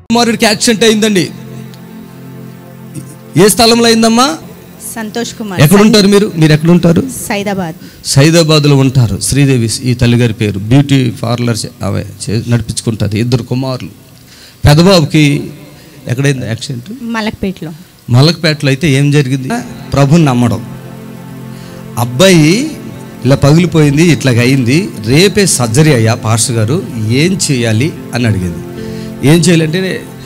కుమారుడికి యాక్సిడెంట్ అయిందండి ఏ స్థలంలో అయిందమ్మా సంతోష్ కుమార్ ఎక్కడ ఉంటారు మీరు మీరు ఎక్కడ ఉంటారు సైదాబాద్ సైదాబాద్లో ఉంటారు శ్రీదేవి ఈ తల్లిగారి పేరు బ్యూటీ పార్లర్ చే- ఆమె చే- నడిపించుకుంటుంది ఇద్దరు కుమారులు పెదబాబుకి ఎక్కడైంది యాక్సిడెంట్ మలక్పేటలో మలకపేటలో అయితే ఏం జరిగింది ప్రభుని నమ్మడం అబ్బాయి ఇలా పగిలిపోయింది ఇట్లాగ అయింది రేపే సర్జరీ అయ్యా పాస్టర్ గారు ఏం చేయాలి అని అడిగింది ఏం చేయాలంటే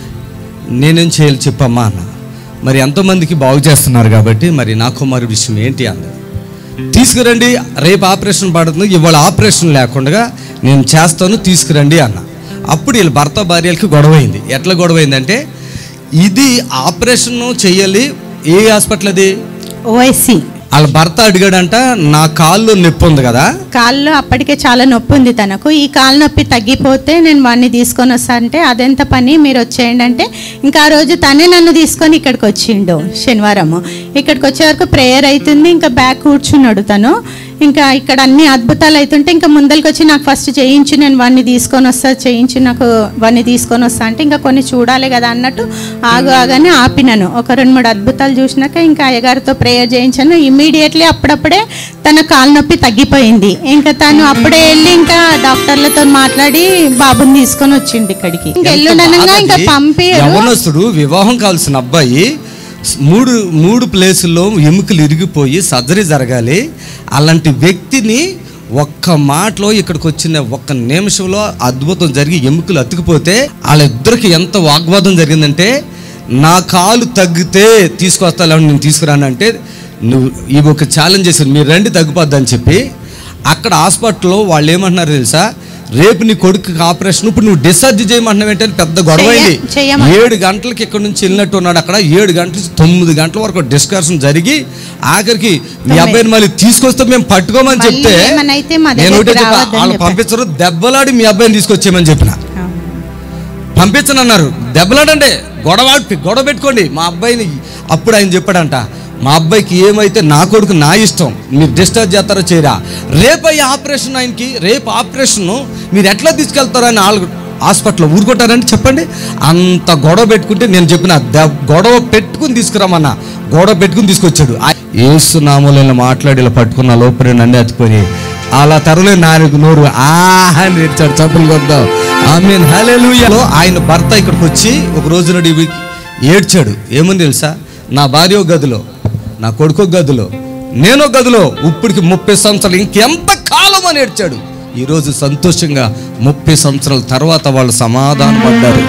నేనేం చేయాలి చెప్పమ్మా అన్న మరి ఎంతోమందికి బాగు చేస్తున్నారు కాబట్టి మరి నా కుమారు విషయం ఏంటి అన్నది తీసుకురండి రేపు ఆపరేషన్ పడుతుంది ఇవాళ ఆపరేషన్ లేకుండా నేను చేస్తాను తీసుకురండి అన్న అప్పుడు వీళ్ళ భర్త భార్యలకి గొడవైంది ఎట్లా గొడవైందంటే ఇది ఆపరేషన్ చెయ్యాలి ఏ హాస్పిటల్ అది ఓఎస్సి వాళ్ళ భర్త అడిగాడంట నా కాళ్ళు నొప్పి ఉంది కదా కాళ్ళు అప్పటికే చాలా నొప్పి ఉంది తనకు ఈ కాలు నొప్పి తగ్గిపోతే నేను వాడిని తీసుకొని వస్తా అంటే అదెంత పని మీరు వచ్చేయండి అంటే ఇంకా ఆ రోజు తనే నన్ను తీసుకొని ఇక్కడికి వచ్చిండు శనివారము ఇక్కడికి వచ్చే వరకు ప్రేయర్ అవుతుంది ఇంకా బ్యాక్ కూర్చున్నాడు తను ఇంకా ఇక్కడ అన్ని అద్భుతాలు అవుతుంటే ఇంకా ముందరికి వచ్చి నాకు ఫస్ట్ చేయించి నేను వాడిని తీసుకొని వస్తా చేయించి నాకు వాడిని తీసుకొని వస్తా అంటే ఇంకా కొన్ని చూడాలి కదా అన్నట్టు ఆగు ఆగానే ఆపినాను ఒక రెండు మూడు అద్భుతాలు చూసినాక ఇంకా అయ్యగారితో ప్రేయర్ చేయించాను ఇమ్మీడియట్లీ అప్పుడప్పుడే తన కాలు నొప్పి తగ్గిపోయింది ఇంకా తను అప్పుడే వెళ్ళి ఇంకా డాక్టర్లతో మాట్లాడి బాబుని తీసుకొని వచ్చింది ఇక్కడికి ఇంకా ఎల్లుండనంగా ఇంకా పంపి యవనస్తుడు వివాహం కావాల్సిన అబ్బాయి స్- మూడు మూడు ప్లేసుల్లో ఎముకలు ఇరిగిపోయి సర్జరీ జరగాలి అలాంటి వ్యక్తిని ఒక్క మాటలో ఇక్కడికి వచ్చిన ఒక్క నిమిషంలో అద్భుతం జరిగి ఎముకలు అతుకుపోతే వాళ్ళిద్దరికి ఎంత వాగ్వాదం జరిగిందంటే నా కాలు తగ్గితే తీసుకొస్తా లేకపోతే నేను తీసుకురానంటే నువ్వు ఇవి ఒక ఛాలెంజ్ చేశారు మీరు రండి తగ్గిపోద్దని చెప్పి అక్కడ హాస్పిటల్లో వాళ్ళు ఏమంటున్నారు తెలుసా రేపు నీ కొడుకు ఆపరేషన్ ఇప్పుడు నువ్వు డిశ్చార్జ్ చేయమంటున్నావు ఏంటంటే పెద్ద గొడవ అయింది చెయ్య- చెయ్యమని. ఏడు గంటలకి ఇక్కడ నుంచి వెళ్ళినట్టు ఉన్నాడు అక్కడ ఏడు గంటల నుంచి తొమ్మిది గంటల వరకు డిస్కషన్ జరిగి ఆఖరికి మీ అబ్బాయిని మళ్ళీ తీసుకొస్తే మేము పట్టుకోమని మళ్ళీ చెప్తే ఏమన్నా అయితే మా నేను ఒకటే దగ్గరికి చెప్పా రావద్దని వాళ్ళు చెప్పా. పంపించరు దెబ్బలాడి మీ అబ్బాయిని తీసుకొచ్చేయమని చెప్పిన పంపించనన్నారు దెబ్బలాడండి గొడవ గొడవ పెట్టుకోండి మా అబ్బాయిని అప్పుడు ఆయన చెప్పాడంట మా అబ్బాయికి ఏమైతే నా కొడుకు నా ఇష్టం మీరు డిశ్చార్జ్ చేస్తారో చేయరా రేపు అయ్యే ఆపరేషన్ ఆయనకి రేపు ఆపరేషన్ మీరు ఎట్లా తీసుకెళ్తారో అని వాళ్ళు హాస్పిటల్లో ఊరుకుంటారని చెప్పండి అంత గొడవ పెట్టుకుంటే నేను చెప్పిన దె- గొడవ పెట్టుకుని తీసుకురామన్నా గొడవ పెట్టుకుని తీసుకొచ్చాడు ఏసు నామూలను మాట్లాడి ఇలా పట్టుకున్న లోపల నన్ను ఎత్తుకొని అలా తరలే నాలుగు నోరు ఆహా అని ఏడ్చాడు చప్పులు కొద్దాం ఆమె హలెలుయలో ఆయన భర్త ఇక్కడికి వచ్చి ఒక రోజు నాడు ఇవి ఏడ్చాడు ఏమని తెలుసా నా భార్య ఒక గదిలో నా కొడుకు ఒక గదిలో నేను ఒక గదిలో ఇప్పటికి ముప్పై సంవత్సరాలు ఇంకెంత కాలం అని ఏడ్చాడు ఈరోజు సంతోషంగా ముప్పై సంవత్సరాల తర్వాత వాళ్ళు సమాధానం పడ్డారు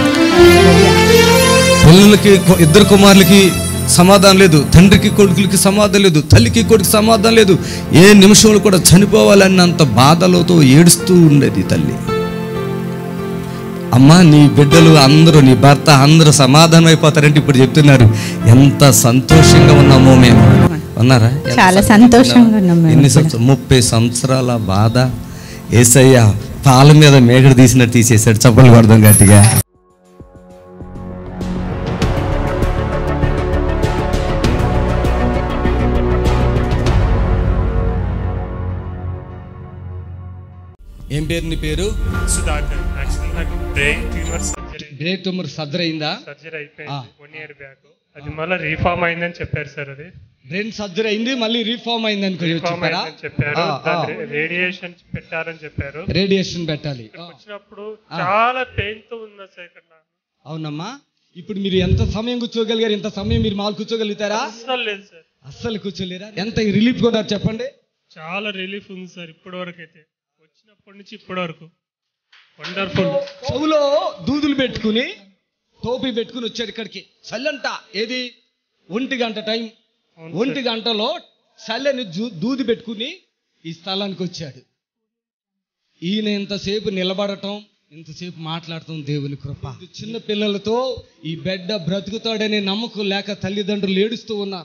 పిల్లలకి కొ- ఇద్దరు కుమారులకి సమాధానం లేదు తండ్రికి కొడుకులకి సమాధానం లేదు తల్లికి కొడుకు సమాధానం లేదు ఏ నిమిషంలో కూడా చనిపోవాలన్నంత బాధలతో ఏడుస్తూ ఉండేది తల్లి అమ్మా నీ బిడ్డలు అందరూ నీ భర్త అందరూ సమాధానం అయిపోతారంటే ఇప్పుడు చెప్తున్నారు ఎంత సంతోషంగా ఉన్నామో మేము ఉన్నారా ఎంత చాలా సంతోషంగా ఉన్నాం మేము ఎన్ని సంవత్సరాలు ముప్పై సంవత్సరాల బాధ ఏసయ్య పాల మీద మేకడు తీసినట్టు తీసేశాడు చప్పలు పడదాం గట్టిగా ఏం పేరు నీ పేరు సుధాకర్ యాక్చువల్లీ నాకు brain tumour surgery break tumour surgery అయిందా సర్జరీ ఆ. అయిపోయింది వన్ ఇయర్ బ్యాక్ అది మళ్ళీ రీఫార్మ్ అయిందని చెప్పారు సార్ అది బ్రెయిన్ సర్జరీ అయింది మళ్ళీ రీఫార్మ్ అయింది అనుకో రీఫార్మ్ చెప్పారా అయిందని చెప్పారు దాని రేడియేషన్ పెట్టారని చెప్పారు రేడియేషన్ పెట్టాలి ఆ, వచ్చినప్పుడు చాలా పెయిన్ తో ఉన్నా సార్ ఇక్కడ నాకు. అవునమ్మా ఇప్పుడు మీరు ఎంత సమయం కూర్చోగలిగారు ఎంత సమయం మీరు మాలు కూర్చోగలుగుతారా అస్సలు లేదు సార్ అస్సలు కూర్చోలేరా ఎంత రిలీఫ్ కొన్నారు చెప్పండి చాలా రిలీఫ్ ఉంది సార్ ఇప్పటి వరకు అయితే వచ్చినప్పటి నుంచి ఇప్పటి వరకు వండర్ఫుల్ చెవులో దూదులు పెట్టుకుని టోపీ పెట్టుకుని వచ్చాడు ఇక్కడికి చల్లంట ఏది ఒంటి గంట టైం అవును ఒంటి గంటలో చల్లని జూ- దూది పెట్టుకుని ఈ స్థలానికి వచ్చాడు ఈయన ఇంతసేపు నిలబడటం ఇంతసేపు మాట్లాడటం దేవుని కృప చిన్న పిల్లలతో ఈ బిడ్డ బ్రతుకుతాడనే నమ్మకం లేక తల్లిదండ్రులు ఏడుస్తూ ఉన్నారు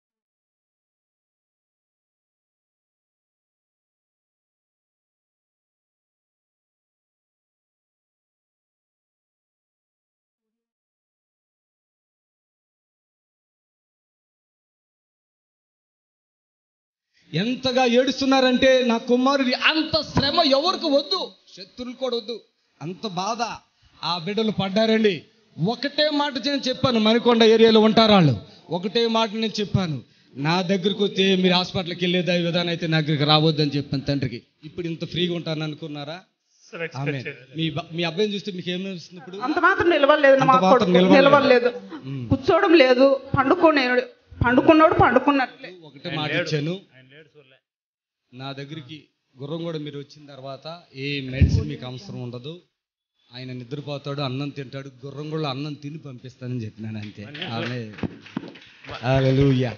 ఎంతగా ఏడుస్తున్నారంటే నా కుమారుడి అంత శ్రమ ఎవరికి వద్దు శత్రువులు కూడా వద్దు అంత బాధ ఆ బిడ్డలు పడ్డారండి ఒకటే మాట నేను చెప్పాను మణికొండ ఏరియాలో ఉంటారు వాళ్ళు ఒకటే మాట నేను చెప్పాను నా దగ్గరకు వస్తే మీరు హాస్పిటల్కి వెళ్ళేదా విధానం అయితే నా దగ్గరికి రావద్దని చెప్పాను తండ్రికి ఇప్పుడు ఇంత ఫ్రీగా ఉంటాను అనుకున్నారా సార్ ఆమె ఎక్స్పెక్ట్ చేయలేదు మీ బ- మీ అబ్బాయిని చూస్తే మీకు ఏమనిపిస్తుంది ఇప్పుడు అంత మాత్రం నిలవలేదు అంత మా మాత్రం కొడుకు నిలవలేదు. నిలవలేదు కూర్చోవడం లేదు పండుకునే పండుకున్నాడు పండుకున్నట్లే ఒకటే మాట ఇచ్చాను నా దగ్గరికి గుర్రం కూడా మీరు వచ్చిన తర్వాత ఏ మెడిసిన్ మీకు అవసరం ఉండదు ఆయన నిద్రపోతాడు అన్నం తింటాడు గుర్రం కూడా అన్నం తిని పంపిస్తానని చెప్పినాను అంతే ఆమె హల్లెలూయా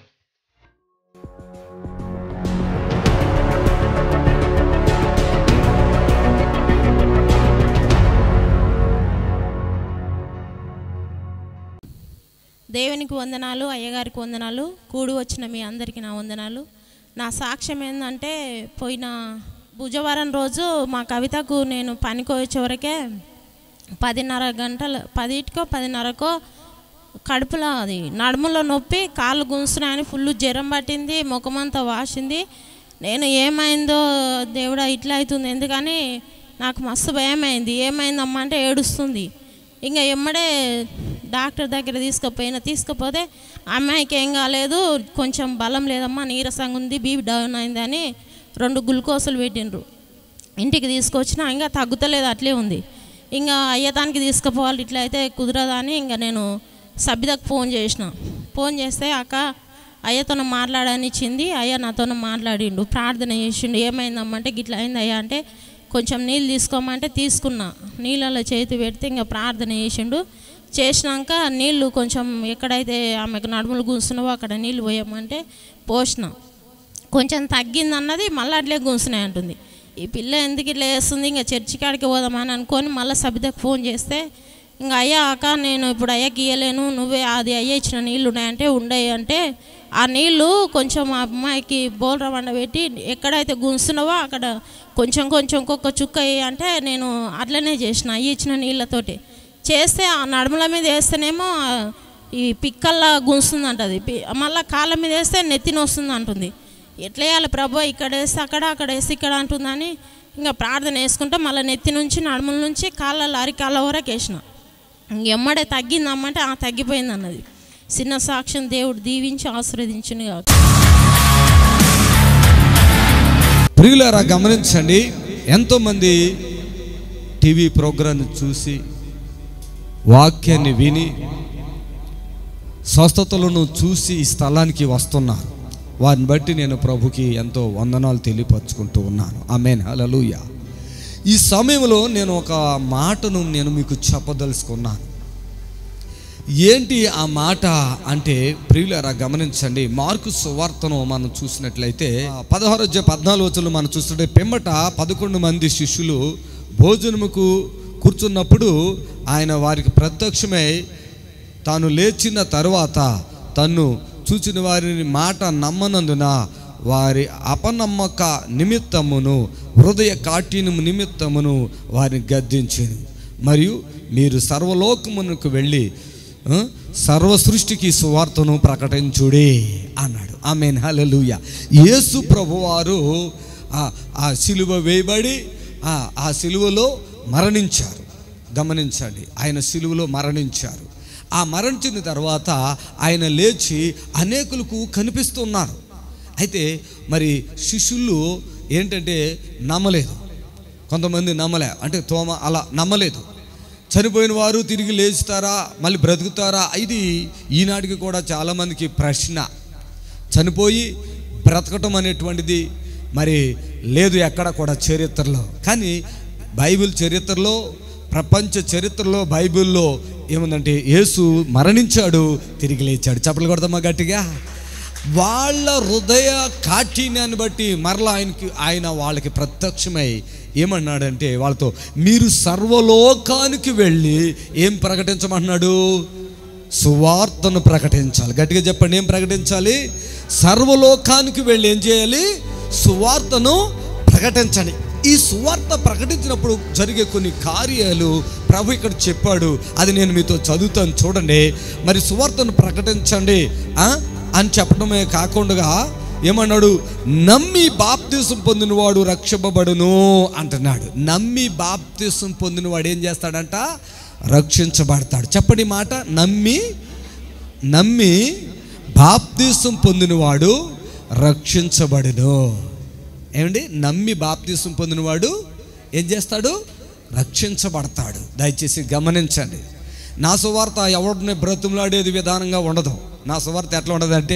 దేవునికి వందనాలు అయ్యగారికి వందనాలు కూడి వచ్చిన మీ అందరికీ నా వందనాలు నా సాక్ష్యం ఏంటంటే పోయిన బుధవారం రోజు మా కవితకు నేను పనికి వచ్చే వరకే పదిన్నర గంటలు పదిటికో పదిన్నరకో కడుపులో అది నడుములో నొప్పి కాళ్ళు గుంస్తున్నాయని ఫుల్ జ్వరం పట్టింది ముఖమంతా వాసింది నేను ఏమైందో దేవుడా ఇట్లా అవుతుంది ఎందుకని నాకు మస్తు భయం అయింది ఏమైందమ్మా అంటే ఏడుస్తుంది ఇంకా ఎమ్మడే డాక్టర్ దగ్గర తీసుకుపోయినా తీసుకుపోతే అమ్మాయికి ఏం కాలేదు కొంచెం బలం లేదమ్మా నీరసంగా ఉంది బీపీ డౌన్ అయిందని రెండు గ్లూకోజులు పెట్టిండ్రు ఇంటికి తీసుకొచ్చినా ఇంకా తగ్గుతలేదు అట్లే ఉంది ఇంకా అయ్యతానికి తీసుకుపోవాలి ఇట్లా అయితే కుదరదని ఇంకా నేను సభ్యులకు ఫోన్ చేసిన ఫోన్ చేస్తే అక్క అయ్యతో మాట్లాడని ఇచ్చింది అయ్య నాతో మాట్లాడిండు ప్రార్థన చేసిండు ఏమైందమ్మంటే గిట్లా అయింది అయ్యా అంటే కొంచెం నీళ్ళు తీసుకోమంటే తీసుకున్నా నీళ్ళలో చేతి పెడితే ఇంకా ప్రార్థన చేసిండు చేసినాక నీళ్ళు కొంచెం ఎక్కడైతే ఆమెకు నడుములు కూర్చున్నావో అక్కడ నీళ్ళు పోయమంటే పోసిన కొంచెం తగ్గింది అన్నది మళ్ళీ అట్లే గుంసున్నాయి అంటుంది ఈ పిల్ల ఎందుకు ఇట్లా వేస్తుంది ఇంకా చర్చి కాడికి పోదామని అనుకొని మళ్ళీ సబితకు ఫోన్ చేస్తే ఇంకా అయ్యా అక్క నేను ఇప్పుడు అయ్యకి ఇయ్యలేను నువ్వే అది అయ్య ఇచ్చిన నీళ్ళు ఉన్నాయంటే ఉండయి అంటే ఆ నీళ్ళు కొంచెం ఆ అమ్మాయికి బోల్ర వండ పెట్టి ఎక్కడైతే గుంస్తున్నావో అక్కడ కొంచెం కొంచెం ఒక్కొక్క చుక్క వేయి అంటే నేను అట్లనే చేసిన అయ్యి ఇచ్చిన నీళ్ళతోటి చేస్తే ఆ నడుముల మీద వేస్తేనేమో ఆ ఈ పిక్కల్లా గుంస్తుంది అది మళ్ళీ కాళ్ళ మీద వేస్తే నెత్తిన వస్తుంది అంటుంది ఎట్లా వేయాలి ప్రభు ఇక్కడ వేస్తే అక్కడ అక్కడ వేస్తే ఇక్కడ అంటుందని ఇంకా ప్రార్థన వేసుకుంటే మళ్ళీ నెత్తి నుంచి నడుముల నుంచి కాళ్ళ అరికాళ్ళ వరకు వేసిన ఎమ్మడే తగ్గిందమ్మంటే ఆ తగ్గిపోయింది అన్నది చిన్న సాక్ష్యం దేవుడు దీవించి ఆశీర్వదించును కాదు ప్రియులారా గమనించండి ఎంతోమంది టీవీ ప్రోగ్రాన్ని చూసి వాక్యాన్ని విని స్వస్థతలను చూసి ఈ స్థలానికి వస్తున్నారు వారిని బట్టి నేను ప్రభుకి ఎంతో వందనాలు తెలియపరచుకుంటూ ఉన్నాను ఆమెన్ హల్లెలూయా ఈ సమయంలో నేను ఒక మాటను నేను మీకు చెప్పదలుచుకున్నాను ఏంటి ఆ మాట అంటే ప్రియులారా గమనించండి మార్కు సువార్తను మనం చూసినట్లయితే పదహారు అధ్యాయ పద్నాలుగు వచ్చులు మనం చూస్తుంటే పిమ్మట పదకొండు మంది శిష్యులు భోజనముకు కూర్చున్నప్పుడు ఆయన వారికి ప్రత్యక్షమై తాను లేచిన తరువాత తన్ను చూచిన వారిని మాట నమ్మనందున వారి అపనమ్మక నిమిత్తమును హృదయ కాఠిన్యము నిమిత్తమును వారిని గద్దించాను మరియు మీరు సర్వలోకమునకు వెళ్ళి ఆ, సర్వ సృష్టికి సువార్తను ప్రకటించుడే అన్నాడు ఆమెన్ హల్లెలూయా యేసు ప్రభువారు ఆ ఆ సిలువ వేయబడి ఆ ఆ సిలువలో మరణించారు గమనించండి ఆయన సిలువలో మరణించారు ఆ మరణించిన తర్వాత ఆయన లేచి అనేకులకు కనిపిస్తున్నారు అయితే మరి శిష్యులు ఏంటంటే నమ్మలేదు కొంతమంది నమ్మలే అంటే తోమ అలా నమ్మలేదు చనిపోయిన వారు తిరిగి లేచుతారా మళ్ళీ బ్రతుకుతారా ఇది ఈనాటికి కూడా చాలామందికి ప్రశ్న చనిపోయి బ్రతకటం అనేటువంటిది మరి లేదు ఎక్కడ కూడా చరిత్రలో కానీ బైబిల్ చరిత్రలో ప్రపంచ చరిత్రలో బైబిల్లో ఏముందంటే యేసు మరణించాడు తిరిగి లేచాడు చెప్పలు కొడదామా గట్టిగా వాళ్ళ హృదయ కాఠిన్యాన్ని బట్టి మరలా ఆయనకి ఆయన వాళ్ళకి ప్రత్యక్షమై ఏమన్నాడంటే వాళ్ళతో మీరు సర్వలోకానికి వెళ్ళి ఏం ప్రకటించమంటున్నాడు సువార్తను ప్రకటించాలి గట్టిగా చెప్పండి ఏం ప్రకటించాలి సర్వలోకానికి వెళ్ళి ఏం చేయాలి సువార్తను ప్రకటించండి ఈ సువార్త ప్రకటించినప్పుడు జరిగే కొన్ని కార్యాలు ప్రభు ఇక్కడ చెప్పాడు అది నేను మీతో చదువుతాను చూడండి మరి సువార్తను ప్రకటించండి ఆ? అని చెప్పడమే కాకుండా ఏమన్నాడు నమ్మి బాప్తీసం పొందినవాడు రక్షింపబడును అంటున్నాడు నమ్మి బాప్తీసం పొందినవాడు ఏం చేస్తాడంట రక్షించబడతాడు చెప్పండి ఈ మాట నమ్మి నమ్మి బాప్తీసం పొందినవాడు రక్షించబడును ఏమండి నమ్మి బాప్తీసం పొందినవాడు ఏం చేస్తాడు రక్షించబడతాడు దయచేసి గమనించండి నా సువార్త ఎవరిని బ్రతుములాడేది విధానంగా ఉండదు నా సువార్త ఎట్లా ఉండదంటే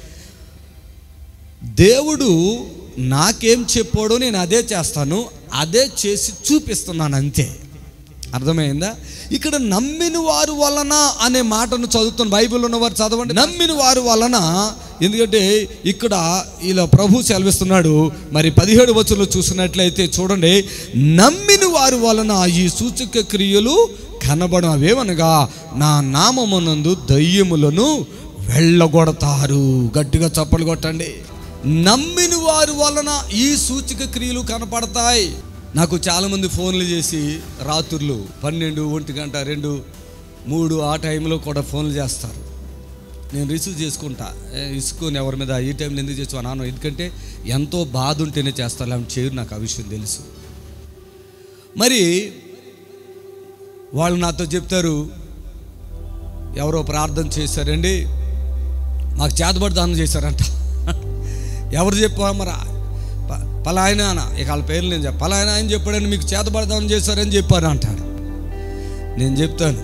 దేవుడు నాకేం చెప్పాడో నేను అదే చేస్తాను అదే చేసి చూపిస్తున్నాను అంతే అర్థమైందా ఇక్కడ నమ్మిన వారు వలన అనే మాటను చదువుతున్న బైబిల్ ఉన్నవారు చదవండి నమ్మిన వారు వలన ఎందుకంటే ఇక్కడ ఇలా ప్రభు సెలవిస్తున్నాడు మరి పదిహేడు వచ్చులో చూసినట్లయితే చూడండి నమ్మిన వారి వలన ఈ సూచక క్రియలు కనబడం అవేమనగా నా నామమునందు దయ్యములను వెళ్ళగొడతారు గట్టిగా చప్పలు కొట్టండి నమ్మిన వారి వలన ఈ సూచక క్రియలు కనపడతాయి నాకు చాలామంది ఫోన్లు చేసి రాత్రులు పన్నెండు ఒంటి గంట రెండు మూడు ఆ టైంలో కూడా ఫోన్లు చేస్తారు నేను రిసీవ్ చేసుకుంటా ఏ, ఇసుకొని ఎవరి మీద ఈ టైంలో ఎందుకు చేసు అన్నాను ఎందుకంటే ఎంతో బాధ ఉంటేనే చేస్తారు లేకపోతే చేయరు నాకు ఆ విషయం తెలుసు మరి వాళ్ళు నాతో చెప్తారు ఎవరో ప్రార్థన చేశారండి మాకు చేతబడి దానం చేశారంట ఎవరు చెప్పా మరి ప- పలాయన అన్న ఇక వాళ్ళ పేర్లు నేను చెప్ప పలాయన ఆయన చెప్పాడని మీకు చేతబడి దానం చేశారని చెప్పారు అంటాడు నేను చెప్తాను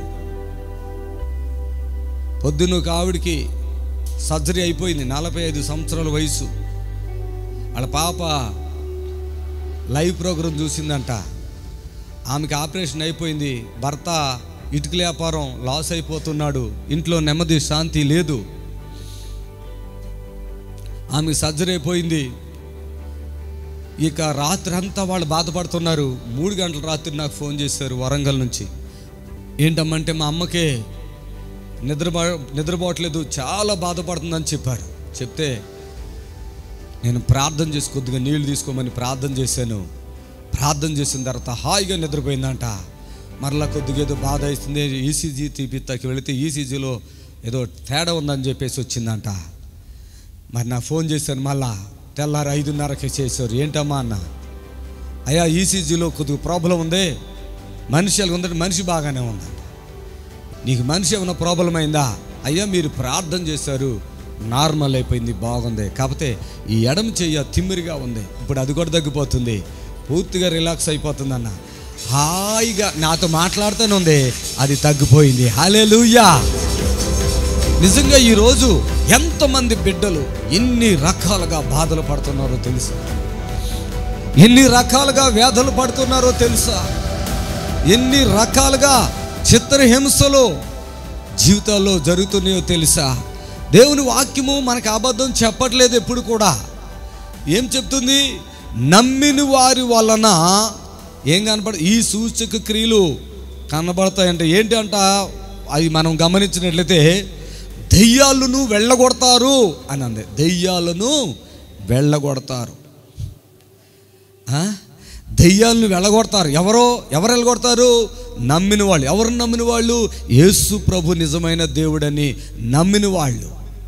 పొద్దున్న ఒక ఆవిడికి సర్జరీ అయిపోయింది నలభై ఐదు సంవత్సరాల వయసు వాళ్ళ పాప లైవ్ ప్రోగ్రాం చూసిందంట ఆమెకి ఆపరేషన్ అయిపోయింది భర్త ఇటుక వ్యాపారం లాస్ అయిపోతున్నాడు ఇంట్లో నెమ్మది శాంతి లేదు ఆమె సర్జరీ అయిపోయింది ఇక రాత్రి అంతా వాళ్ళు బాధపడుతున్నారు మూడు గంటల రాత్రి నాకు ఫోన్ చేశారు వరంగల్ నుంచి ఏంటమ్మంటే మా అమ్మకే నిద్రపో నిద్రపోవట్లేదు చాలా బాధపడుతుందని చెప్పారు చెప్తే నేను ప్రార్థన చేసి కొద్దిగా నీళ్లు తీసుకోమని ప్రార్థన చేశాను ప్రార్థన చేసిన తర్వాత హాయిగా నిద్రపోయిందంట మరలా కొద్దిగా ఏదో బాధ అవుతుంది ఈసీజీ తీపిత్తకి వెళితే ఈసీజీలో ఏదో తేడా ఉందని చెప్పేసి వచ్చిందంట మరి నా ఫోన్ చేశాను మళ్ళా తెల్లారి ఐదున్నరకి చేశారు ఏంటమ్మా అన్న అయ్యా ఈసీజీలో కొద్దిగా ప్రాబ్లం ఉంది మనిషి ఎలా ఉందంటే మనిషి బాగానే ఉందంట నీకు మనిషి ఏమైనా ప్రాబ్లం అయిందా అయ్యా మీరు ప్రార్థన చేశారు నార్మల్ అయిపోయింది బాగుంది కాకపోతే ఈ ఎడమ చెయ్య తిమ్మిరిగా ఉంది ఇప్పుడు అది కూడా తగ్గిపోతుంది పూర్తిగా రిలాక్స్ అయిపోతుంది అన్న హాయిగా నాతో మాట్లాడుతూనే ఉంది అది తగ్గిపోయింది హాలేలుయా నిజంగా ఈరోజు ఎంతమంది బిడ్డలు ఎన్ని రకాలుగా బాధలు పడుతున్నారో తెలుసా ఎన్ని రకాలుగా వ్యాధులు పడుతున్నారో తెలుసా ఎన్ని రకాలుగా చిత్రహింసలు జీవితాల్లో జరుగుతున్నాయో తెలుసా దేవుని వాక్యము మనకు అబద్ధం చెప్పట్లేదు ఎప్పుడు కూడా ఏం చెప్తుంది నమ్మిన వారి వలన ఏం కనపడ ఈ సూచక క్రియలు కనబడతాయంటే ఏంటి అంట అవి మనం గమనించినట్లయితే దెయ్యాలను వెళ్ళగొడతారు అని అంది దెయ్యాలను వెళ్ళగొడతారు ఆ? దెయ్యాలను వెళ్ళగొడతారు ఎవరో ఎవరు వెళ్ళగొడతారు నమ్మిన వాళ్ళు ఎవరు నమ్మిన వాళ్ళు యేసు ప్రభు నిజమైన దేవుడని నమ్మిన వాళ్ళు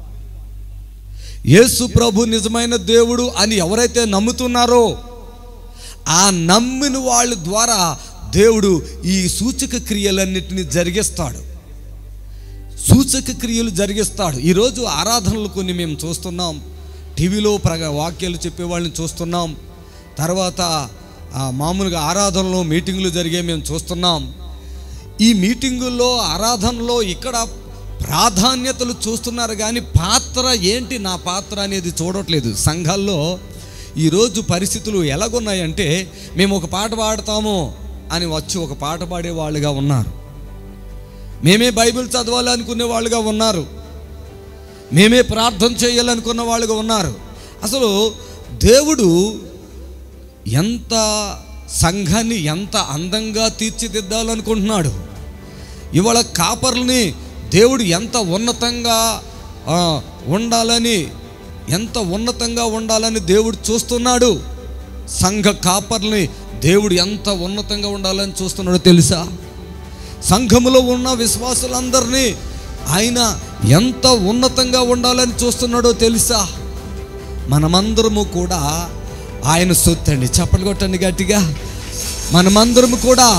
యేసు ప్రభు నిజమైన దేవుడు అని ఎవరైతే నమ్ముతున్నారో ఆ నమ్మిన వాళ్ళ ద్వారా దేవుడు ఈ సూచక క్రియలన్నిటిని జరిగిస్తాడు సూచక క్రియలు జరిగిస్తాడు ఈరోజు ఆరాధనలు కొన్ని మేము చూస్తున్నాం టీవీలో ప్రగ వాక్యాలు చెప్పే వాళ్ళని చూస్తున్నాం తర్వాత ఆ, మామూలుగా ఆరాధనలో మీటింగులు జరిగే మేము చూస్తున్నాం ఈ మీటింగుల్లో ఆరాధనలో ఇక్కడ ప్రాధాన్యతలు చూస్తున్నారు కానీ పాత్ర ఏంటి నా పాత్ర అనేది చూడట్లేదు సంఘాల్లో ఈరోజు పరిస్థితులు ఎలాగున్నాయంటే మేము ఒక పాట పాడతాము అని వచ్చి ఒక పాట పాడే వాళ్ళుగా ఉన్నారు మేమే బైబిల్ చదవాలనుకునే వాళ్ళుగా ఉన్నారు మేమే ప్రార్థన చేయాలనుకున్న వాళ్ళుగా ఉన్నారు అసలు దేవుడు ఎంత సంఘాన్ని ఎంత అందంగా తీర్చిదిద్దాలనుకుంటున్నాడు ఇవాళ కాపర్లని దేవుడు ఎంత ఉన్నతంగా ఆ, ఉండాలని ఎంత ఉన్నతంగా ఉండాలని దేవుడు చూస్తున్నాడు సంఘ కాపర్ని దేవుడు ఎంత ఉన్నతంగా ఉండాలని చూస్తున్నాడో తెలుసా సంఘములో ఉన్న విశ్వాసులందరినీ ఆయన ఎంత ఉన్నతంగా ఉండాలని చూస్తున్నాడో తెలుసా మనమందరము కూడా ఆయన సొత్తండి చప్పలు కొట్టండి గట్టిగా మనమందరము కూడా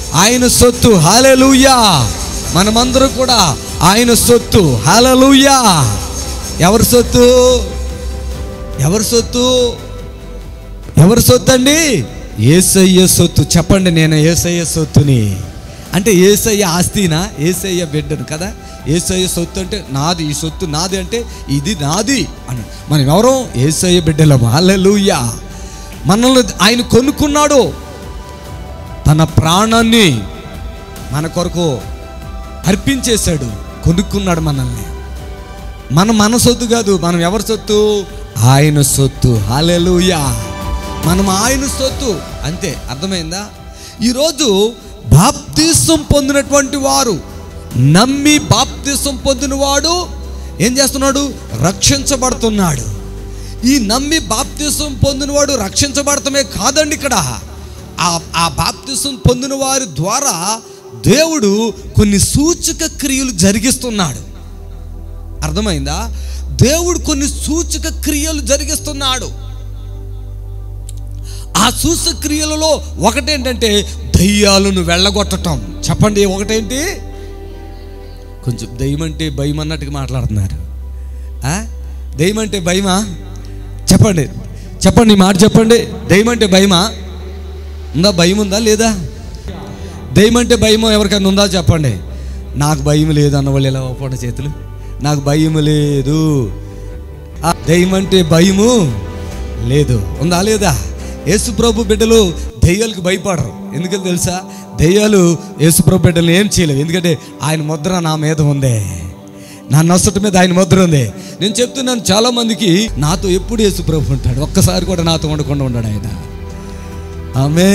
ఆయన సొత్తు హాలెలూయా మనమందరం కూడా ఆయన సొత్తు హాలెలూయా ఎవరి సొత్తు ఎవరి సొత్తు ఎవరి సొత్తు అండి ఏసయ్య సొత్తు చెప్పండి నేను ఏసయ్య సొత్తుని అంటే ఏసయ్య ఆస్తినా ఏసయ్య బిడ్డను కదా ఏసయ్య సొత్తు అంటే నాది ఈ సొత్తు నాది అంటే ఇది నాది అని మనం ఎవరు ఏసయ్య బిడ్డలం హల్లెలూయా మనల్ని ఆయన కొనుక్కున్నాడు తన ప్రాణాన్ని మన కొరకు అర్పించేశాడు కొనుక్కున్నాడు మనల్ని మన మన సొత్తు కాదు మనం ఎవరి సొత్తు ఆయన సొత్తు హాలెలూయా మనం ఆయన సొత్తు అంతే అర్థమైందా ఈరోజు బాప్తీసం పొందినటువంటి వారు నమ్మి బాప్తీసం పొందినవాడు ఏం చేస్తున్నాడు రక్షించబడుతున్నాడు ఈ నమ్మి బాప్తీసం పొందినవాడు రక్షించబడటమే కాదండి ఇక్కడ ఆ ఆ బాప్తీసం పొందిన వారి ద్వారా దేవుడు కొన్ని సూచక క్రియలు జరిగిస్తున్నాడు అర్థమైందా దేవుడు కొన్ని సూచక క్రియలు జరిగిస్తున్నాడు ఆ సూచక క్రియలలో ఒకటేంటంటే దయ్యాలను వెళ్ళగొట్టటం చెప్పండి ఒకటేంటి కొంచెం దయ్యం అంటే భయం అన్నట్టుగా మాట్లాడుతున్నారు ఆ? దయ్యం అంటే భయమా చెప్పండి చెప్పండి ఈ మాట చెప్పండి దయ్యం అంటే భయమా ఉందా భయం ఉందా లేదా దయ్యం అంటే భయమో ఎవరికైనా ఉందా చెప్పండి నాకు భయం లేదు అన్నవాళ్ళు ఇలా ఒప్పండి చేతులు నాకు భయం లేదు ఆ దయ్యం అంటే భయము లేదు ఉందా లేదా యేసుప్రభు బిడ్డలు దెయ్యాలకు భయపడరు ఎందుకని తెలుసా దెయ్యాలు యేసుప్రభు బిడ్డలు ఏం చేయలేవు ఎందుకంటే ఆయన ముద్ర నా మీద ఉంది నా నొసటి మీద ఆయన ముద్ర ఉంది నేను చెప్తున్నాను చాలా మందికి నాతో ఎప్పుడు యేసుప్రభు ఉంటాడు ఒక్కసారి కూడా నాతో ఉండకుండా ఉన్నాడు ఆయన ఆమె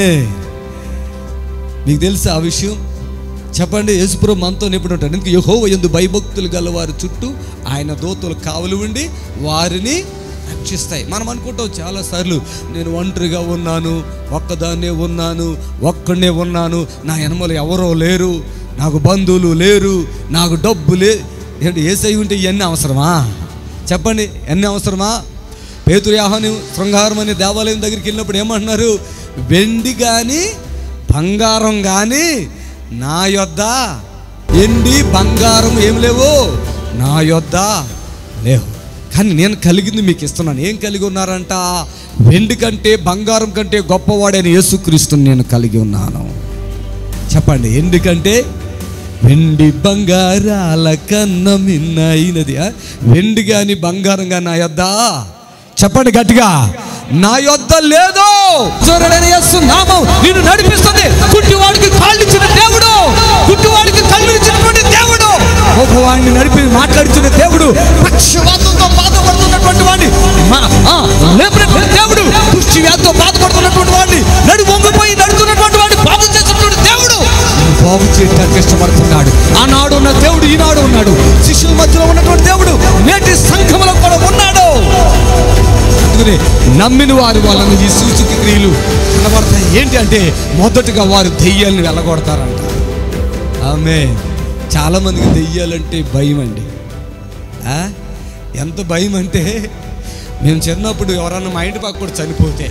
మీకు తెలుసా ఆ విషయం చెప్పండి యేసుప్రభు మనతో ఎప్పుడు ఉంటాడు ఎందుకు యహోవ ఎందు భయభక్తులు గల వారి చుట్టూ ఆయన దోతులు కావలి ఉండి వారిని రక్షిస్తాయి మనం అనుకుంటాం చాలాసార్లు నేను ఒంటరిగా ఉన్నాను ఒక్కదాన్నే ఉన్నాను ఒక్కడనే ఉన్నాను నా ఎనమలు ఎవరో లేరు నాకు బంధువులు లేరు నాకు డబ్బు లే ఏంటి ఏసై ఉంటే ఇవన్నీ అవసరమా చెప్పండి ఎన్ని అవసరమా పేతురు యాహను శృంగారం అనే దేవాలయం దగ్గరికి వెళ్ళినప్పుడు ఏమంటున్నారు వెండి కానీ బంగారం కానీ నా యొద్ద ఎండి బంగారం ఏం లేవు నా యొద్ద లేవు కానీ నేను కలిగింది మీకు ఇస్తున్నాను ఏం కలిగి ఉన్నారంట వెండి కంటే బంగారం కంటే గొప్పవాడైన యేసుక్రీస్తుని నేను కలిగి ఉన్నాను చెప్పండి ఎందుకంటే వెండి బంగారాల కన్న మిన్నైనది ఆ? వెండి కానీ బంగారం కానీ నా యొద్ద చెప్పండి గట్టిగా నా యొద్ద లేదు చూడలేని యేసు నామం నిన్ను నడిపిస్తుంది గుడ్డివాడికి కాళ్ళు ఇచ్చిన దేవుడు గుడ్డివాడికి కళ్ళు ఇచ్చినటువంటి దేవుడు గొప్పవాడిని నడిపి మాట్లాడుతున్న దేవుడు పక్షవాతంతో బాధపడుతున్నటువంటి వాడిని మా- ఆ, లేపినటువంటి దేవుడు పుష్టి వ్యాధితో బాధపడుతున్నటువంటి వాడిని నడి వంగిపోయి నడుతున్నటువంటి వాడిని బాగు చేసినటువంటి దేవుడు బాగు చేయడానికి ఇష్టపడుతున్నాడు ఆనాడు ఉన్న దేవుడు ఈనాడు ఉన్నాడు శిష్యుల మధ్యలో ఉన్నటువంటి దేవుడు నేటి సంఘంలో కూడా ఉన్నాడు అందుకని నమ్మిన వారి వాళ్ళని ఈ సూచక క్రియలు కనబడతాయి ఏంటి అంటే మొదటగా వారు దెయ్యాలను వెళ్ళగొడతారంట ఆమె చాలామందికి దెయ్యాలంటే భయం అండి ఆ? ఎంత భయం అంటే మేము చిన్నప్పుడు ఎవరన్నా మా ఇంటి పక్క కూడా చనిపోతే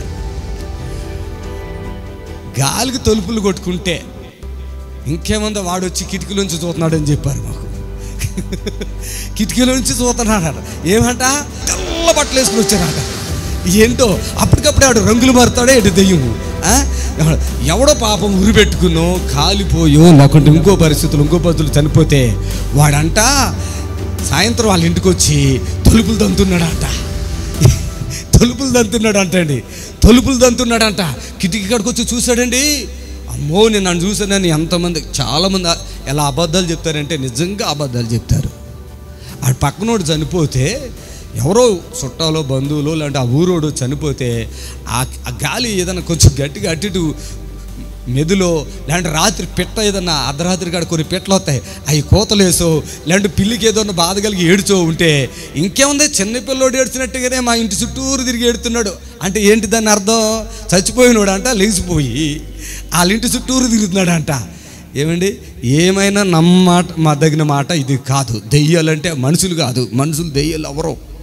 గాలికి తలుపులు కొట్టుకుంటే ఇంకేముందో వాడు వచ్చి కిటికీలోంచి చూస్తున్నాడని చెప్పారు మాకు కిటికీలోంచి చూస్తున్నాడట ఏమంట తెల్ల బట్టలు వేసుకుని వచ్చారట ఏంటో అప్పటికప్పుడే ఆడు రంగులు మారుతాడే ఎటు దెయ్యము ఆ? ఎవడో- ఎవడో పాపం ఉరి పెట్టుకున్నో కాలిపోయో లేకుంటే ఇంకో పరిస్థితులు ఇంకో పరిస్థితులు చనిపోతే వాడంట సాయంత్రం వాళ్ళ ఇంటికి వచ్చి తలుపులు దంతున్నాడంట తలుపులు దంతున్నాడంట అండి తలుపులు దంతున్నాడంట కిటికీ కాడికి వచ్చి చూశాడండి అమ్మో నేను నన్ను చూశానని ఎంతమంది చాలామంది ఎలా అబద్ధాలు చెప్తారంటే నిజంగా అబద్ధాలు చెప్తారు ఆ పక్కనోడు చనిపోతే ఎవరో చుట్టాలో బంధువులు లేదంటే ఆ ఊరోడు చనిపోతే ఆ ఆ గాలి ఏదైనా కొంచెం గట్టిగా అటు ఇటు మెదులో లేదంటే రాత్రి పిట్ట ఏదన్నా అర్ధరాత్రి కాడ కొన్ని పిట్టలు వస్తాయి అవి కోతలేసో లేదంటే పిల్లికి ఏదన్నా బాధ కలిగి ఏడుచో ఉంటే ఇంకేముంది చిన్న పిల్లోడు ఏడ్చినట్టుగానే మా ఇంటి చుట్టూరు తిరిగి ఏడుతున్నాడు అంటే ఏంటి దాని అర్థం చచ్చిపోయినోడు అంట లేచిపోయి వాళ్ళ ఇంటి చుట్టూరు తిరుగుతున్నాడంట ఏమండి ఏమైనా నమ్మాట మా తగిన మాట ఇది కాదు దెయ్యాలంటే మనుషులు కాదు మనుషులు దెయ్యాలు ఎవరో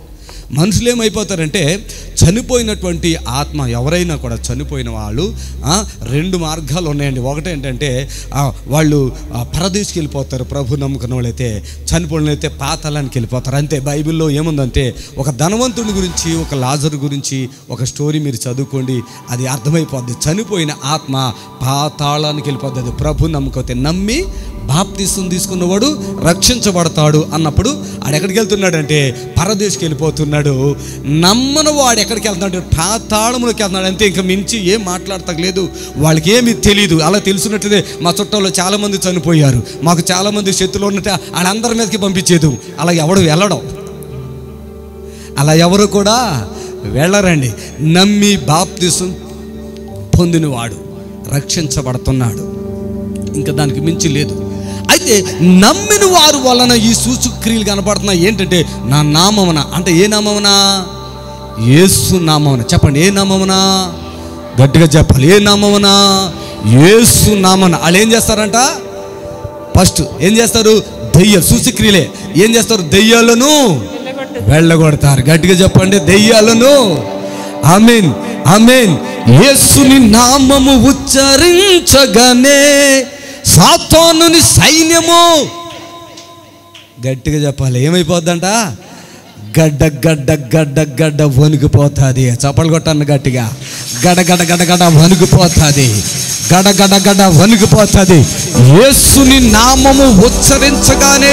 మనుషులు ఏమైపోతారంటే చనిపోయినటువంటి ఆత్మ ఎవరైనా కూడా చనిపోయిన వాళ్ళు ఆ, రెండు మార్గాలు ఉన్నాయండి ఒకటి ఏంటంటే ఆ, వాళ్ళు ఆ, పరదేశికి వెళ్ళిపోతారు ప్రభు నమ్ముకున్న వాళ్ళైతే చనిపోయిన వాళ్ళైతే పాతాళానికి వెళ్ళిపోతారు అంతే బైబిల్లో ఏముందంటే ఒక ధనవంతుడి గురించి ఒక లాజరు గురించి ఒక స్టోరీ మీరు చదువుకోండి అది అర్థమైపోద్ది చనిపోయిన ఆత్మ పాతాళానికి వెళ్ళిపోద్ది అది ప్రభు నమ్ముకోతే నమ్మి బాప్తీసం తీసుకున్నవాడు రక్షించబడతాడు అన్నప్పుడు ఆడు ఎక్కడికి వెళ్తున్నాడంటే పరదేశికి వెళ్ళిపోతున్నాడు నమ్మని వాడు ఎక్కడికి వెళ్తున్నాడు పాతాళములోకి వెళ్తున్నాడు అంతే ఇంకా మించి ఏం మాట్లాడతలేదు వాళ్ళకి ఏమీ తెలియదు అలా తెలుసున్నట్లయితే మా చుట్టాల్లో చాలామంది చనిపోయారు మాకు చాలామంది శత్రులు ఉన్నట్టు వాళ్ళందరి మీదకి పంపించేదు అలా ఎవడు వెళ్ళడం అలా ఎవరు కూడా వెళ్ళరండి నమ్మి బాప్తిసం పొందినవాడు రక్షించబడుతున్నాడు ఇంకా దానికి మించి లేదు అయితే నమ్మిన వారు వలన ఈ సూచక్రియలు కనపడుతున్నాయి ఏంటంటే నా నామమున అంటే ఏ నామమున యేసు నామమున చెప్పండి ఏ నామమున గట్టిగా చెప్పాలి ఏ నామమున యేసు నామన వాళ్ళు ఏం చేస్తారంట ఫస్ట్ ఏం చేస్తారు దెయ్యాలు సూచక్రియలే ఏం చేస్తారు దెయ్యాలను వెళ్ళగొడతారు గట్టిగా చెప్పండి దెయ్యాలను ఆమెన్ ఆమెన్ యేసుని నామము ఉచ్చరించగానే సాతానుని సైన్యము గట్టిగా చెప్పాలి ఏమైపోద్దంట గడ్డ గడ్డ గడ్డ గడ్డ వణికిపోతుంది చప్పలు కొట్టండి గట్టిగా గడ గడ గడ గడ వణికిపోతుంది గడ గడ గడ వణికిపోతుంది యేసుని నామము ఉచ్చరించగానే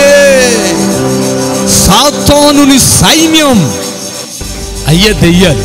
సాతానుని సైన్యం అయ్యే దెయ్యాలు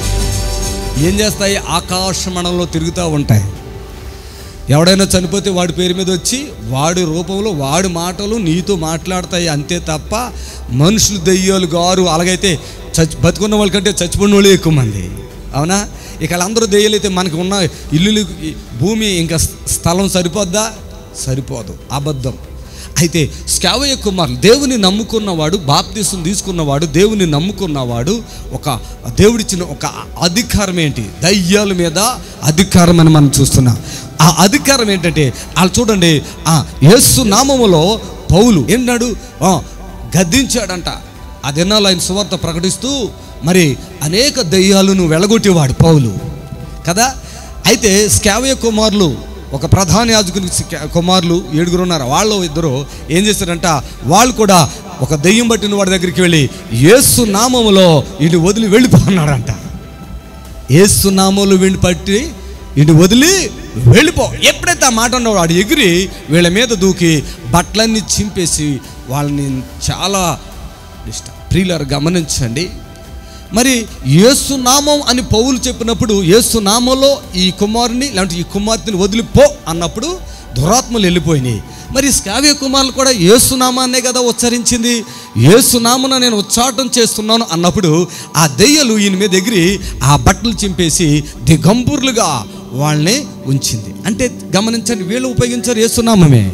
ఏం చేస్తాయి ఆకాశమణంలో తిరుగుతూ ఉంటాయి ఎవడైనా చనిపోతే వాడి పేరు మీద వచ్చి వాడి రూపంలో వాడి మాటలు నీతో మాట్లాడతాయి అంతే తప్ప మనుషులు దెయ్యాలు గారు అలాగైతే చచ్చి బతుకున్న వాళ్ళకంటే చచ్చిపోయిన వాళ్ళు ఎక్కువ మంది అవునా ఇక వాళ్ళందరూ దెయ్యాలు అయితే మనకు ఉన్న ఇల్లులు భూమి ఇంకా స్థలం సరిపోద్దా సరిపోదు అబద్ధం అయితే స్కావయ్య కుమారులు దేవుని నమ్ముకున్నవాడు బాప్తీసం తీసుకున్నవాడు దేవుని నమ్ముకున్నవాడు ఒక దేవుడిచ్చిన ఒక అధికారం ఏంటి దయ్యాల మీద అధికారం అని మనం చూస్తున్నాం ఆ అధికారం ఏంటంటే వాళ్ళు చూడండి ఆ యేసు నామములో పౌలు ఏన్నాడు ఆ, గద్దించాడంట ఆ దినాలు ఆయన సువార్త ప్రకటిస్తూ మరి అనేక దయ్యాలను వెళ్ళగొట్టేవాడు పౌలు కదా అయితే స్కావయ కుమారులు ఒక ప్రధాన యాజకుని స్కా- కుమారులు ఏడుగురు ఉన్నారు వాళ్ళు ఇద్దరు ఏం చేశారంట వాళ్ళు కూడా ఒక దెయ్యం పట్టిన వాడి దగ్గరికి వెళ్ళి యేసు నామములో ఇటు వదిలి వెళ్ళిపోన్నారంట యేసు నామములు విండి పట్టి ఇటు వదిలి వెళ్ళిపో ఎప్పుడైతే ఆ మాట అన్నాడో వాడు ఎగిరి వీళ్ళ మీద దూకి బట్టలన్నీ చింపేసి వాళ్ళని చాలా ఇష్టం ప్రియులారు గమనించండి మరి యేసునామం అని పౌలు చెప్పినప్పుడు యేసునామంలో ఈ కుమారుని లేదంటే ఈ కుమార్తెని వదిలిపో అన్నప్పుడు దురాత్మలు వెళ్ళిపోయినాయి మరి స్కావ్య కుమారులు కూడా యేసునామాన్నే కదా ఉచ్చరించింది యేసునామన నేను ఉచ్చాటం చేస్తున్నాను అన్నప్పుడు ఆ దెయ్యలు ఈయన మీద ఎగిరి ఆ బట్టలు చింపేసి దిగంబుర్లుగా వాళ్ళని ఉంచింది అంటే గమనించండి వీళ్ళు ఉపయోగించారు యేసునామమే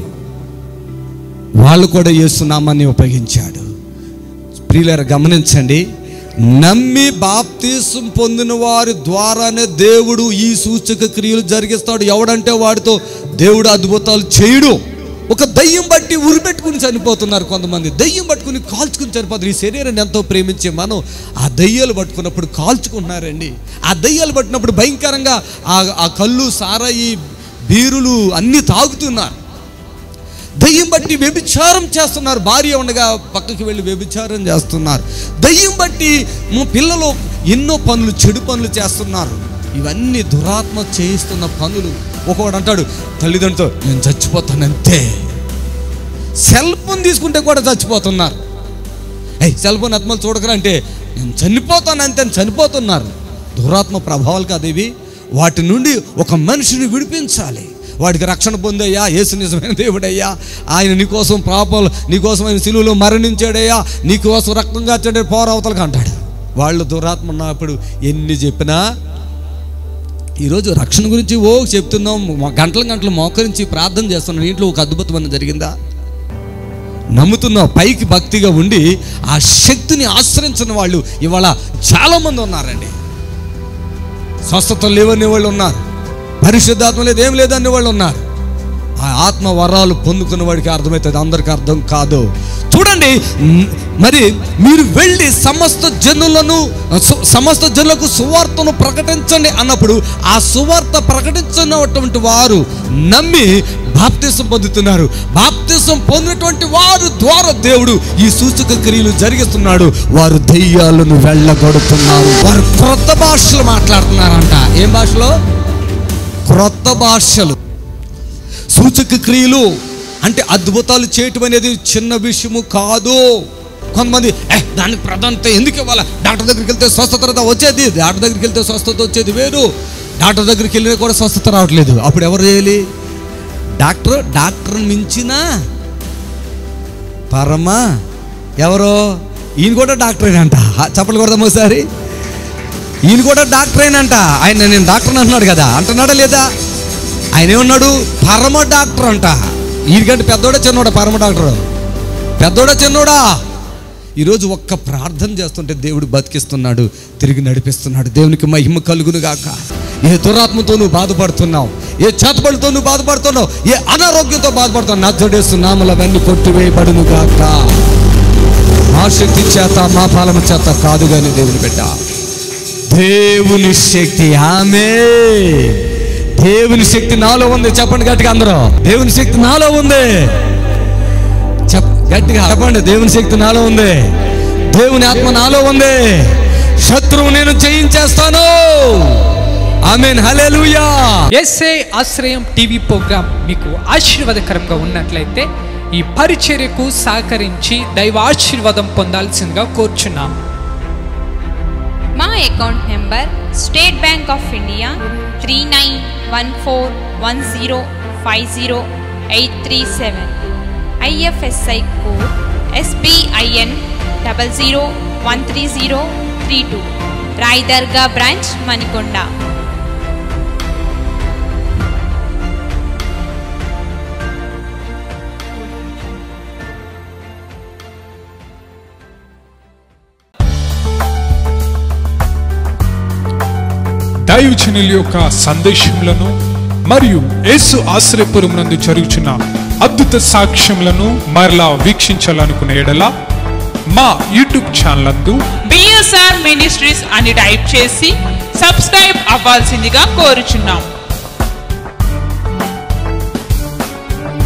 వాళ్ళు కూడా యేసునామాన్ని ఉపయోగించాడు ప్రియులారా గమనించండి నమ్మి బాప్తీసం పొందిన వారి ద్వారానే దేవుడు ఈ సూచక క్రియలు జరిగిస్తాడు ఎవడంటే వాడితో దేవుడు అద్భుతాలు చేయడు ఒక దయ్యం బట్టి ఉరిపెట్టుకుని చనిపోతున్నారు కొంతమంది దయ్యం పట్టుకుని కాల్చుకుని చనిపోతున్నారు ఈ శరీరాన్ని ఎంతో ప్రేమించే మనం ఆ దయ్యాలు పట్టుకున్నప్పుడు కాల్చుకుంటున్నారండి ఆ దయ్యాలు పట్టినప్పుడు భయంకరంగా ఆ ఆ కళ్ళు సారాయి బీరులు అన్నీ తాగుతున్నారు దయ్యం బట్టి వ్యభిచారం చేస్తున్నారు భార్య ఉండగా పక్కకి వెళ్ళి వ్యభిచారం చేస్తున్నారు దయ్యం బట్టి మా పిల్లలు ఎన్నో పనులు చెడు పనులు చేస్తున్నారు ఇవన్నీ దురాత్మ చేయిస్తున్న పనులు ఒకవాడు అంటాడు తల్లిదండ్రులతో నేను చచ్చిపోతాను అంతే సెల్ ఫోన్ తీసుకుంటే కూడా చచ్చిపోతున్నారు ఏయ్ సెల్ ఫోన్ ఆత్మలు చూడకరా అంటే నేను చనిపోతాను అంతే అని చనిపోతున్నారు దురాత్మ ప్రభావాలు కాదు ఇవి వాటి నుండి ఒక మనిషిని విడిపించాలి వాడికి రక్షణ పొందయ్యా యేసు నిజమైన దేవుడయ్యా ఆయన నీకోసం పాపాలు నీకోసం ఆయన సిలువలో మరణించాడయ్యా నీకోసం రక్తం కాచాడే పోరావతలకు అంటాడు వాళ్ళు దురాత్మ ఉన్నప్పుడు ఎన్ని చెప్పినా ఈరోజు రక్షణ గురించి ఓ చెప్తున్నాం మా- గంటల గంటలు మోకరించి ప్రార్థన చేస్తున్నాం ఇంట్లో ఒక అద్భుతమైన జరిగిందా నమ్ముతున్నావు పైకి భక్తిగా ఉండి ఆ శక్తిని ఆశ్రయించిన వాళ్ళు ఇవాళ చాలామంది ఉన్నారండి స్వస్థత లేవనే వాళ్ళు ఉన్నారు పరిశుద్ధాత్మ లేదు ఏం లేదనే వాళ్ళు ఉన్నారు ఆ ఆత్మ వరాలు పొందుకున్న వాడికి అర్థమవుతుంది అందరికీ అర్థం కాదు చూడండి మ్, మరి మీరు వెళ్ళి సమస్త జనులను సు- సమస్త జనులకు సువార్తను ప్రకటించండి అన్నప్పుడు ఆ సువార్త ప్రకటించినటువంటి వారు నమ్మి బాప్తిసం పొందుతున్నారు బాప్తిసం పొందినటువంటి వారు ద్వారా దేవుడు ఈ సూచక క్రియలు జరిగిస్తున్నాడు వారు దెయ్యాలను వెళ్ళగొడుతున్నారు వారు క్రొత్త భాషలు మాట్లాడుతున్నారంట ఏం భాషలో క్రొత్త భాషలు సూచక క్రియలు అంటే అద్భుతాలు చేయటం అనేది చిన్న విషయము కాదు కొంతమంది ఏ దానికి ప్రాధాన్యత ఎందుకు ఇవ్వాలి డాక్టర్ దగ్గరికి వెళ్తే స్వస్థత వచ్చేది డాక్టర్ దగ్గరికి వెళ్తే స్వస్థత వచ్చేది వేరు డాక్టర్ దగ్గరికి వెళ్ళినా కూడా స్వస్థత రావట్లేదు అప్పుడు ఎవరు చేయాలి డాక్టర్ డాక్టర్ మించిన పరమ ఎవరో ఈయన కూడా డాక్టరేనంట చెప్పలు కొడదాం ఒకసారి ఈయన కూడా డాక్టరేనంట ఆయన నేను డాక్టర్ అంటున్నాడు కదా అంటున్నాడా లేదా ఆయన ఏమన్నాడు పరమ డాక్టర్ అంట ఈయనకంటే పెద్దోడా చిన్నోడా పరమ డాక్టర్ పెద్దోడా చిన్నోడా ఈరోజు ఒక్క ప్రార్థన చేస్తుంటే దేవుడు బతికిస్తున్నాడు తిరిగి నడిపిస్తున్నాడు దేవునికి మహిమ కలుగును గాక ఏ దురాత్మతో నువ్వు బాధపడుతున్నావు ఏ చేతబడితో నువ్వు బాధపడుతున్నావు ఏ అనారోగ్యంతో బాధపడుతున్నావు నచ్చడేస్తున్నాములు అవన్నీ కొట్టివేయబడును గాక మా శక్తి చేత మా పాలన చేత కాదు కానీ దేవుని బిడ్డ దేవుని శక్తి ఆమె దేవుని శక్తి నాలో ఉంది చెప్పండి గట్టిగా అందరూ దేవుని శక్తి నాలో ఉంది చెప్ గట్టిగా చెప్పండి దేవుని శక్తి నాలో ఉంది దేవుని ఆత్మ నాలో ఉంది శత్రువు నేను జయించేస్తాను amen hallelujah SA Ashrayam TV programme మీకు ఆశీర్వాదకరంగా ఉన్నట్లయితే ఈ పరిచర్యకు సహకరించి దైవ ఆశీర్వాదం పొందాల్సిందిగా కోరుచున్నాం మా account number State Bank of India three nine one four one zero five zero eight three seven IFSC code SBIN double zero one three zero three two Rayadurga branch Manikonda దైవజనుల యొక్క సందేశములను మరియు యేసు ఆశ్రయపురం నందు జరుగుచున్న అద్భుత సాక్ష్యములను మరలా వీక్షించాలనుకునే ఎడల మా యూట్యూబ్ ఛానల్ నందు బిఎస్ఆర్ మినిస్ట్రీస్ అని టైప్ చేసి సబ్స్క్రైబ్ అవ్వాల్సిందిగా కోరుచున్నాం